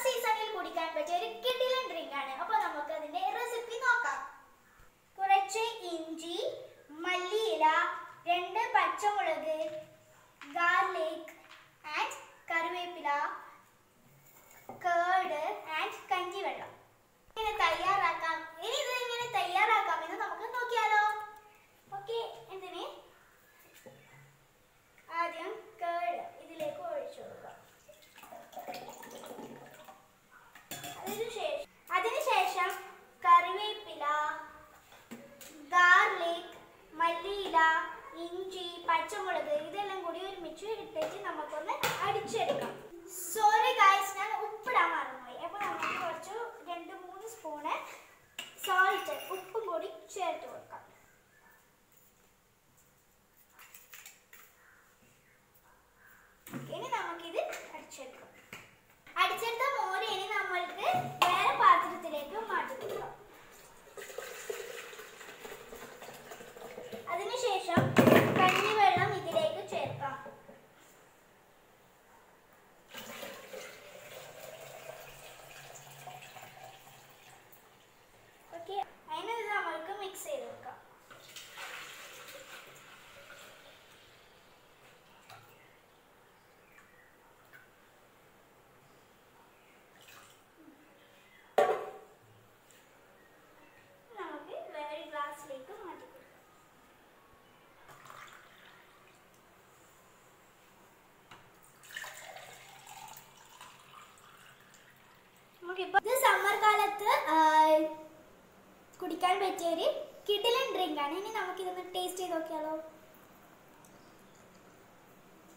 സീസണിൽ കുടിക്കാൻ പറ്റിയ ഒരു കിടിലൻ ഡ്രിങ്ക് ആണ് അപ്പൊ നമുക്ക് അതിന്റെ റെസിപ്പി നോക്കാം കുറച്ച് ഇഞ്ചി മല്ലിയില രണ്ട് പച്ചമുളക് ഗാർലിക് ആൻഡ് കറിവേപ്പില കേട് ആൻഡ് കഞ്ഞിവെള്ളം ഇങ്ങനെ തയ്യാറാക്കാം ഇനി ഇത് എങ്ങനെ തയ്യാറാക്കാം എന്ന് നമുക്ക് നോക്കിയാലോ ഓക്കെ എന്തിന് ആദ്യം കേട് ഇതിലേക്ക് ഒഴിച്ചു കൊടുക്കാം അതിനുശേഷം അതിനുശേഷം കറിവേപ്പില ഗാർലിക് മല്ലിയില ഇഞ്ചി പച്ചമുളക് ഇതെല്ലാം കൂടി ഒരുമിച്ച് ഇട്ടിട്ട് നമുക്കൊന്ന് അടിച്ചെടുക്കാം സോറി ഗായ്സ് ഞാൻ ഉപ്പിടാൻ മറന്നുപോയി അപ്പോൾ നമുക്ക് കുറച്ച് രണ്ട് മൂന്ന് സ്പൂണ് സോൾട്ട് ഉപ്പും കൂടി ചേർത്ത് കൊടുക്കാം ഇനി നമുക്കിത് അടിച്ചെടുക്കാം അടിച്ചെടുത്ത മോര് ഇനി നമ്മൾക്ക് വേറെ പാത്രത്തിലേക്ക് മാറ്റി കൊടുക്കാം അതിനുശേഷം കഞ്ഞിവെള്ളം ഇതിലേക്ക് ചേർക്കാം ഓക്കെ അതിനത് നമ്മൾക്ക് മിക്സ് ചെയ്ത് വെക്കാം നമുക്ക് വേറെ ഗ്ലാസ്സിലേക്ക് മാറ്റി കൊടുക്കാം നമുക്കിപ്പോൾ ഇത് സമ്മർ കാലത്ത് ആ, കുടിക്കാൻ പറ്റിയ ഒരു കിടിലൻ ഡ്രിങ്ക് ആണ് ഇനി നമുക്കിതൊന്ന് ടേസ്റ്റ് ചെയ്ത് നോക്കിയാലോ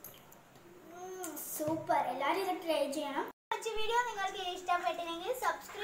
സൂപ്പർ എല്ലാവരും ഇത് ട്രൈ ചെയ്യണം വീഡിയോ നിങ്ങൾക്ക് ഇഷ്ടപ്പെട്ടില്ലെങ്കിൽ സബ്സ്ക്രൈബ്